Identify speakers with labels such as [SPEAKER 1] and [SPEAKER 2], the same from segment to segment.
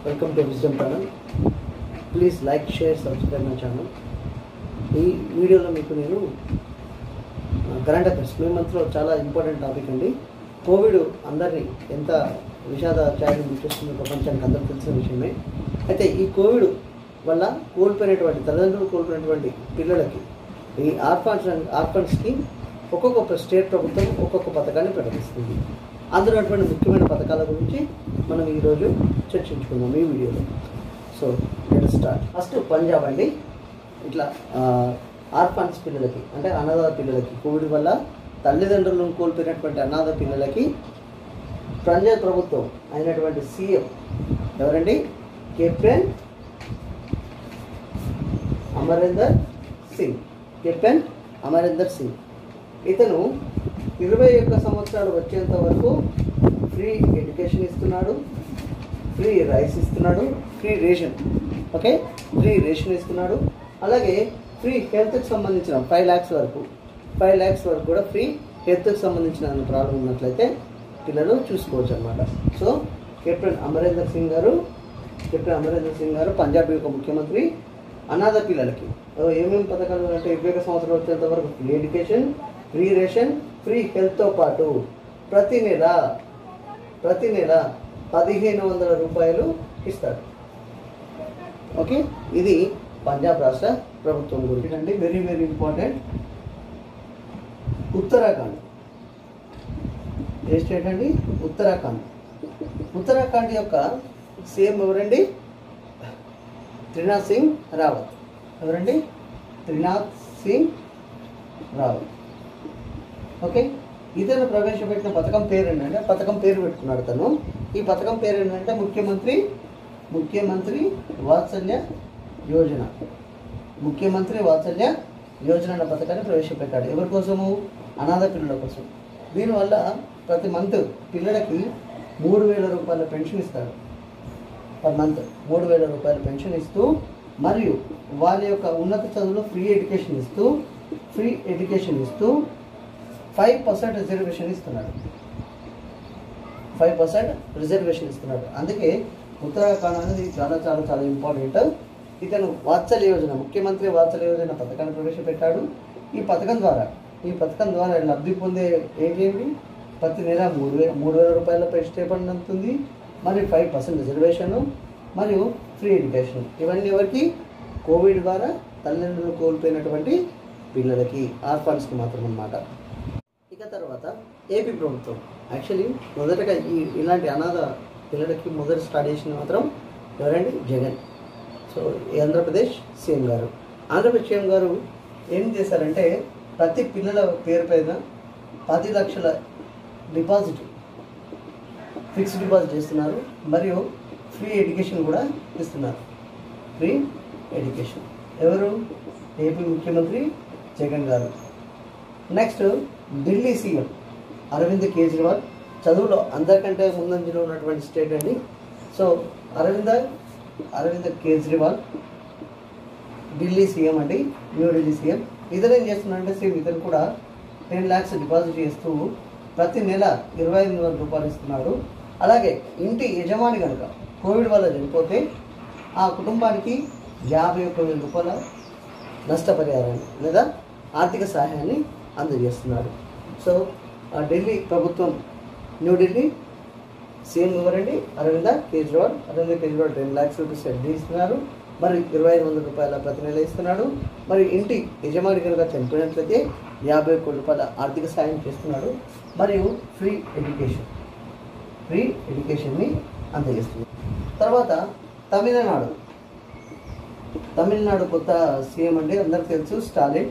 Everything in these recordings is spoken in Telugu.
[SPEAKER 1] welcome to wisdom channel please like share subscribe my channel ఈ వీడియోలో మీకు నేను కరెంట్ అఫైర్స్ మే మంత్లో చాలా ఇంపార్టెంట్ టాపిక్ అండి కోవిడ్ అందరినీ ఎంత విషాద ఛాయలు ముచ్చేస్తుంది ప్రపంచానికి అందరికీ తెలిసిన విషయమే అయితే ఈ కోవిడ్ వల్ల కోల్పోయినటువంటి తల్లిదండ్రులు కోల్పోయినటువంటి పిల్లలకి ఈ ఆర్ఫాన్స్ ఆర్ఫన్స్కి ఒక్కొక్క స్టేట్ ప్రభుత్వం ఒక్కొక్క పథకాన్ని ప్రకటిస్తుంది అందులో ఉన్నటువంటి ముఖ్యమైన పథకాల గురించి మనం ఈరోజు చర్చించుకుందాం ఈ వీడియోలో so let start first Punjab అండి ఇట్లా ఆర్ఫాన్స్ పిల్లలకి అంటే అనాథ పిల్లలకి కోవిడ్ వల్ల తల్లిదండ్రులను కోల్పోయినటువంటి అనాథ పిల్లలకి పంజాబ్ ప్రభుత్వం అయినటువంటి సీఎం ఎవరండి కెప్టెన్ అమరేందర్ సింగ్ కెప్టెన్ అమరేందర్ సింగ్ ఇతను ఇరవై ఒక్క సంవత్సరాలు వచ్చేంత వరకు ఫ్రీ ఎడ్యుకేషన్ ఇస్తున్నాడు ఫ్రీ రైస్ ఇస్తున్నాడు free ration okay free ration ఇస్తున్నాడు అలాగే ఫ్రీ హెల్త్కి సంబంధించిన ఫైవ్ ల్యాక్స్ వరకు ఫైవ్ ల్యాక్స్ వరకు కూడా ఫ్రీ హెల్త్కి సంబంధించిన ప్రాబ్లం ఉన్నట్లయితే పిల్లలు చూసుకోవచ్చు అనమాట సో కెప్టెన్ అమరేందర్ సింగ్ గారు కెప్టెన్ అమరేందర్ సింగ్ గారు పంజాబ్ యొక్క ముఖ్యమంత్రి అనాథ పిల్లలకి ఓ ఏమేమి పథకాలు అంటే ఇరవై ఒక సంవత్సరాలు వచ్చేంత వరకు free education free ration free హెల్త్తో పాటు ప్రతి నెల ప్రతి నెల పదిహేను వందల రూపాయలు ఇస్తాడు ఓకే ఇది పంజాబ్ రాష్ట్ర ప్రభుత్వం గురించి అండి very very important Uttarakhand a state అండి ఉత్తరాఖండ్ ఉత్తరాఖండ్ యొక్క సీఎం ఎవరండి త్రినాథ్ సింగ్ రావత్ ఎవరండి త్రినాథ్ సింగ్ రావత్ ఓకే ఇతను ప్రవేశపెట్టిన పథకం పేరు ఏంటంటే పథకం పేరు పెట్టుకున్నాడు తను ఈ పథకం పేరు ఏంటంటే ముఖ్యమంత్రి ముఖ్యమంత్రి వాత్సల్య యోజన ముఖ్యమంత్రి వాత్సల్య యోజన అన్న పథకాన్ని ప్రవేశపెట్టాడు ఎవరి కోసము అనాథ పిల్లల కోసం దీనివల్ల ప్రతి మంత్ పిల్లలకి మూడు వేల రూపాయల పెన్షన్ ఇస్తాడు పర్ మంత్ మూడు వేల రూపాయల పెన్షన్ ఇస్తూ మరియు వాళ్ళ యొక్క ఉన్నత చదువులో ఫ్రీ ఎడ్యుకేషన్ ఇస్తూ ఫ్రీ ఎడ్యుకేషన్ ఇస్తూ ఫైవ్ పర్సెంట్ రిజర్వేషన్ ఇస్తున్నాడు ఫైవ్ పర్సెంట్ రిజర్వేషన్ ఇస్తున్నాడు అందుకే ఉత్తరాఖండ్ అనేది చాలా చాలా చాలా ఇంపార్టెంట్ ఇతను వాత్సల్య యోజన ముఖ్యమంత్రి వాత్సల్య యోజన పథకాన్ని ప్రవేశపెట్టాడు ఈ పథకం ద్వారా ఈ పథకం ద్వారా లబ్ధి పొందే ఏంటి ప్రతి నెల మూడు వేల మూడు వేల రూపాయల స్టేపండ్ అందుతుంది మరియు ఫైవ్ పర్సెంట్ రిజర్వేషన్ మరియు ఫ్రీ ఎడ్యుకేషన్ ఇవన్నీ ఎవరికి కోవిడ్ ద్వారా తల్లిదండ్రులు కోల్పోయినటువంటి పిల్లలకి ఆర్ఫాన్స్కి మాత్రం అన్నమాట ఇక తర్వాత ఏపీ ప్రభుత్వం యాక్చువల్లీ మొదటగా ఈ ఇలాంటి అనాథ పిల్లలకి మొదటి స్టార్ట్ చేసింది మాత్రం ఎవరండి జగన్ సో ఈ ఆంధ్రప్రదేశ్ సీఎం గారు ఆంధ్రప్రదేశ్ సీఎం గారు ఏం చేశారంటే ప్రతి పిల్లల పేరు పైన పది లక్షల డిపాజిట్ ఫిక్స్డ్ డిపాజిట్ చేస్తున్నారు మరియు ఫ్రీ ఎడ్యుకేషన్ కూడా ఇస్తున్నారు ఫ్రీ ఎడ్యుకేషన్ ఎవరు ఏపీ ముఖ్యమంత్రి జగన్ గారు నెక్స్ట్ ఢిల్లీ సీఎం అరవింద్ కేజ్రీవాల్ చదువులో అందరికంటే ముందంజలో ఉన్నటువంటి స్టేట్ అండి సో అరవింద్ అరవింద్ కేజ్రీవాల్ ఢిల్లీ సీఎం అండి న్యూఢిల్లీ సీఎం ఇతను ఏం చేస్తున్నాడంటే సేమ్ ఇతను కూడా టెన్ ల్యాక్స్ డిపాజిట్ చేస్తూ ప్రతి నెల ఇరవై ఐదు వేల రూపాయలు ఇస్తున్నాడు అలాగే ఇంటి యజమాని కనుక కోవిడ్ వల్ల చనిపోతే ఆ కుటుంబానికి యాభై ఒక్క వేల రూపాయల నష్టపరిహారాన్ని లేదా ఆర్థిక సహాయాన్ని అందజేస్తున్నాడు సో ఆ ఢిల్లీ ప్రభుత్వం న్యూఢిల్లీ సీఎం ఎవరండి అరవింద కేజ్రీవాల్ అరవింద కేజ్రీవాల్ టెన్ ల్యాక్స్ రూపీస్ వడ్డీ ఇస్తున్నారు మరి ఇరవై ఐదు వందల రూపాయల ప్రతి నెల ఇస్తున్నాడు మరి ఇంటి యజమాని కనుక చనిపోయినట్లయితే యాభై ఒక్క రూపాయల ఆర్థిక సాయం చేస్తున్నాడు మరియు ఫ్రీ ఎడ్యుకేషన్ ఫ్రీ ఎడ్యుకేషన్ని అందజేస్తుంది తర్వాత తమిళనాడు తమిళనాడు కొత్త సీఎం అండి అందరికి తెలుసు స్టాలిన్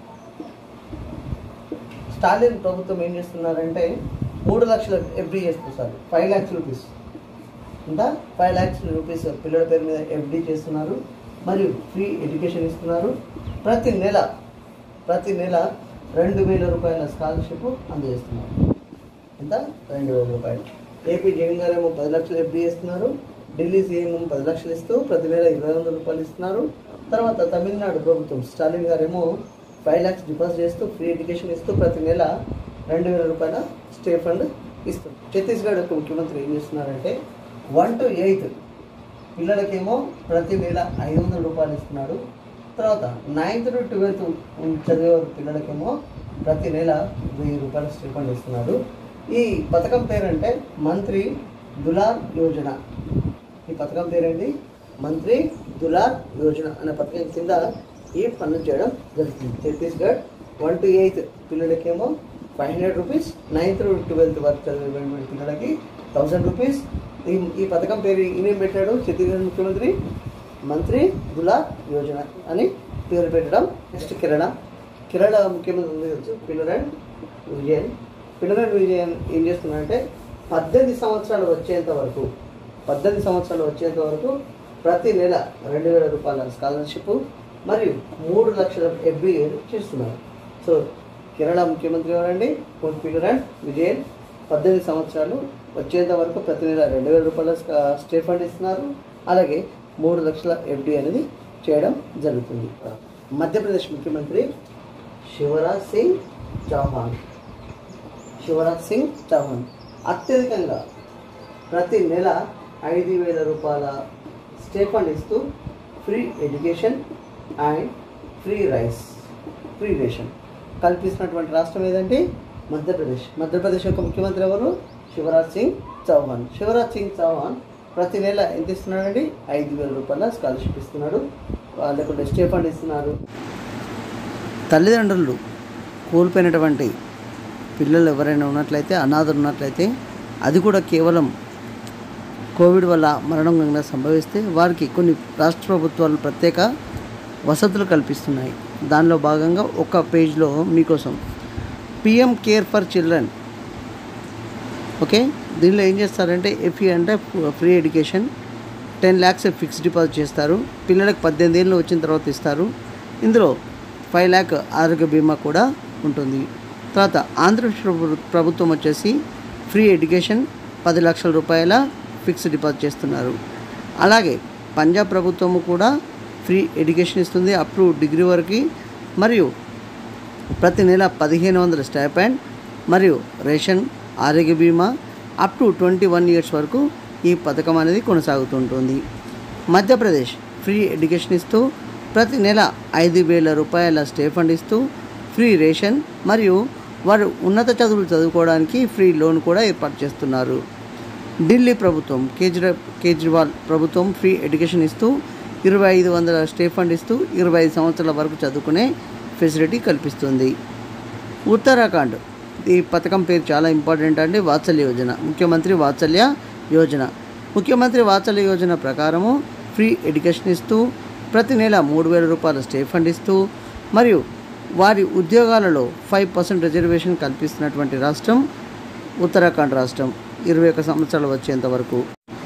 [SPEAKER 1] స్టాలిన్ ప్రభుత్వం ఏం చేస్తున్నారంటే మూడు లక్షల ఎఫ్డీ చేస్తున్నారు ఫైవ్ ల్యాక్స్ రూపీస్ ఇంత ఫైవ్ ల్యాక్స్ రూపీస్ పిల్లల పేరు మీద ఎఫ్డీ చేస్తున్నారు మరియు ఫ్రీ ఎడ్యుకేషన్ ఇస్తున్నారు ప్రతి నెల ప్రతి నెల రెండు వేల రూపాయల స్కాలర్షిప్ అందజేస్తున్నారు ఎంత రెండు వేల రూపాయలు ఏపీ జగన్ గారు ఏమో పది లక్షలు ఎఫ్డీ ఇస్తున్నారు ఢిల్లీ సీఎం ఏమో పది లక్షలు ఇస్తూ ప్రతి నెల ఇరవై వందల రూపాయలు ఇస్తున్నారు తర్వాత తమిళనాడు ప్రభుత్వం స్టాలిన్ గారేమో ఫైవ్ ల్యాక్స్ డిపాజిట్ చేస్తూ ఫ్రీ ఎడ్యుకేషన్ ఇస్తూ ప్రతి నెల రెండు వేల రూపాయల స్టే ఫండ్ ఇస్తుంది ఛత్తీస్గఢ్ యొక్క ముఖ్యమంత్రి ఏం చేస్తున్నారంటే వన్ టు ఎయిత్ పిల్లలకేమో ప్రతి నెల ఐదు వందల రూపాయలు ఇస్తున్నాడు తర్వాత నైన్త్ టు ట్వెల్త్ చదివే పిల్లలకేమో ప్రతి నెల వెయ్యి రూపాయల స్టిఫండ్ ఇస్తున్నాడు ఈ పథకం పేరంటే మంత్రి దులార్ యోజన ఈ పథకం పేరేంటి మంత్రి దులార్ యోజన అనే పథకం కింద ఈ పనులు చేయడం జరుగుతుంది ఛత్తీస్గఢ్ వన్ టు ఎయిత్ పిల్లలకేమో five hundred rupees ninth to twelfth వరకు చదివేటువంటి పిల్లలకి థౌసండ్ రూపీస్ ఈ ఈ పథకం పేరు ఈయన పెట్టాడు ఛత్తీస్గఢ్ ముఖ్యమంత్రి మంత్రి దులా యోజన అని పేరు పెట్టడం నెక్స్ట్ కిరణ కిరణ ముఖ్యమంత్రి ఉంది తెలుసు పిల్లరాయ్ విజయన్ పిల్లరాయ్ విజయన్ ఏం చేస్తున్నాడంటే పద్దెనిమిది సంవత్సరాలు వచ్చేంత వరకు పద్దెనిమిది సంవత్సరాలు వచ్చేంత వరకు ప్రతి నెల రెండు వేల రూపాయల స్కాలర్షిప్ మరియు మూడు లక్షల ఎఫ్బిఏ చేస్తున్నారు సో కేరళ ముఖ్యమంత్రి ఎవరండి పొన్ పిల్లరాయ్ విజయన్ పద్దెనిమిది సంవత్సరాలు వచ్చేంత వరకు ప్రతి నెల రెండు వేల రూపాయల స్కా- స్టేట్ ఫండ్ ఇస్తున్నారు అలాగే మూడు లక్షల ఎఫ్డి అనేది చేయడం జరుగుతుంది మధ్యప్రదేశ్ ముఖ్యమంత్రి శివరాజ్ సింగ్ చౌహాన్ శివరాజ్ సింగ్ చౌహాన్ అత్యధికంగా ప్రతి నెల ఐదు వేల రూపాయల స్టేట్ ఫండ్ ఇస్తూ free education and free rice free ration కల్పిస్తున్నటువంటి రాష్ట్రం ఏదంటే మధ్యప్రదేశ్ మధ్యప్రదేశ్ యొక్క ముఖ్యమంత్రి ఎవరు శివరాజ్ సింగ్ చౌహాన్ శివరాజ్ సింగ్ చౌహాన్ ప్రతి నెల ఎంత ఇస్తున్నాడండి ఐదు వేల రూపాయల స్కాలర్షిప్ ఇస్తున్నాడు ఆ, లేకుంటే స్టే ఫండ్ ఇస్తున్నారు తల్లిదండ్రులు కోల్పోయినటువంటి పిల్లలు ఎవరైనా ఉన్నట్లయితే అనాథలు ఉన్నట్లయితే అది కూడా కేవలం కోవిడ్ వల్ల మరణం కనుక సంభవిస్తే వారికి కొన్ని రాష్ట్ర ప్రభుత్వాలు ప్రత్యేక వసతులు కల్పిస్తున్నాయి దానిలో భాగంగా ఒక పేజ్లో మీకోసం PM care for children okay దీనిలో ఏం చేస్తారంటే ఎఫ్ఈ అంటే free education ten lakhs fixed deposit చేస్తారు పిల్లలకు పద్దెనిమిది ఏళ్ళు వచ్చిన తర్వాత ఇస్తారు ఇందులో ఫైవ్ ల్యాక్ ఆరోగ్య బీమా కూడా ఉంటుంది తర్వాత ఆంధ్రప్రదేశ్ ప్రభు- ప్రభుత్వం వచ్చేసి ఫ్రీ ఎడ్యుకేషన్ పది లక్షల రూపాయల ఫిక్స్డ్ డిపాజిట్ చేస్తున్నారు అలాగే పంజాబ్ ప్రభుత్వము కూడా ఫ్రీ ఎడ్యుకేషన్ ఇస్తుంది అప్ టు డిగ్రీ వరకు మరియు ప్రతి నెల పదిహేను వందల స్టైపెండ్ మరియు రేషన్ ఆరోగ్య బీమా up to twenty one years వరకు ఈ పథకం అనేది కొనసాగుతుంటుంది మధ్యప్రదేశ్ ఫ్రీ ఎడ్యుకేషన్ ఇస్తూ ప్రతి నెల ఐదు వేల రూపాయల స్టే ఫండ్ ఇస్తూ ఫ్రీ రేషన్ మరియు వారు ఉన్నత చదువులు చదువుకోవడానికి ఫ్రీ లోన్ కూడా ఏర్పాటు చేస్తున్నారు ఢిల్లీ ప్రభుత్వం కేజ్రీవాల్ కేజ్రీవాల్ ప్రభుత్వం ఫ్రీ ఎడ్యుకేషన్ ఇస్తూ ఇరవై ఐదు వందల స్టే ఫండ్ ఇస్తూ ఇరవై ఐదు సంవత్సరాల వరకు చదువుకునే ఫెసిలిటీ కల్పిస్తుంది ఉత్తరాఖండ్ ఈ పథకం పేరు చాలా ఇంపార్టెంట్ అండి వాత్సల్య యోజన ముఖ్యమంత్రి వాత్సల్య యోజన ముఖ్యమంత్రి వాత్సల్య యోజన ప్రకారము ఫ్రీ ఎడ్యుకేషన్ ఇస్తూ ప్రతి నెల మూడు వేల రూపాయల స్టే ఫండ్ ఇస్తూ మరియు వారి ఉద్యోగాలలో ఫైవ్ పర్సెంట్ రిజర్వేషన్ కల్పిస్తున్నటువంటి రాష్ట్రం ఉత్తరాఖండ్ రాష్ట్రం ఇరవై ఒక సంవత్సరాలు వచ్చేంత వరకు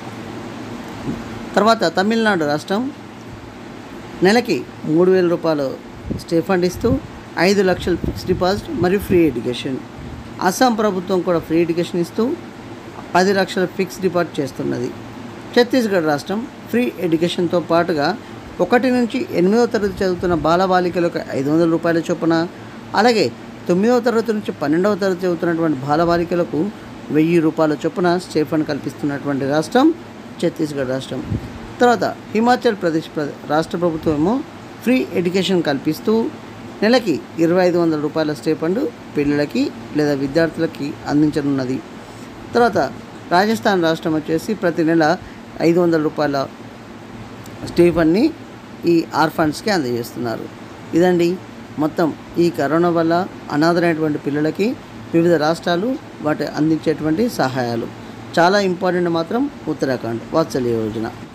[SPEAKER 1] తర్వాత తమిళనాడు రాష్ట్రం నెలకి మూడు వేల రూపాయలు స్టే ఫండ్ ఇస్తూ ఐదు లక్షలు ఫిక్స్డ్ డిపాజిట్ మరియు ఫ్రీ ఎడ్యుకేషన్ అస్సాం ప్రభుత్వం కూడా ఫ్రీ ఎడ్యుకేషన్ ఇస్తూ పది లక్షల ఫిక్స్డ్ డిపాజిట్ చేస్తున్నది ఛత్తీస్గఢ్ రాష్ట్రం ఫ్రీ ఎడ్యుకేషన్తో పాటుగా ఒకటి నుంచి ఎనిమిదవ తరగతి చదువుతున్న బాలబాలికలకు ఐదు వందల రూపాయల చొప్పున అలాగే తొమ్మిదవ తరగతి నుంచి పన్నెండవ తరగతి చదువుతున్నటువంటి బాలబాలికలకు వెయ్యి రూపాయల చొప్పున స్టే ఫండ్ కల్పిస్తున్నటువంటి రాష్ట్రం ఛత్తీస్గఢ్ రాష్ట్రం తర్వాత హిమాచల్ ప్రదేశ్ ప్ర- రాష్ట్ర ప్రభుత్వం ఏమో ఫ్రీ ఎడ్యుకేషన్ కల్పిస్తూ నెలకి ఇరవై ఐదు వందల రూపాయల స్టేపండు పిల్లలకి లేదా విద్యార్థులకి అందించనున్నది తర్వాత రాజస్థాన్ రాష్ట్రం వచ్చేసి ప్రతి నెల ఐదు వందల రూపాయల స్టీఫన్ని ఈ ఆర్ఫండ్స్కి అందజేస్తున్నారు ఇదండి మొత్తం ఈ కరోనా వల్ల అనాథరైనటువంటి పిల్లలకి వివిధ రాష్ట్రాలు వాటి అందించేటువంటి సహాయాలు చాలా ఇంపార్టెంట్ మాత్రం ఉత్తరాఖండ్ వాత్సల్య యోజన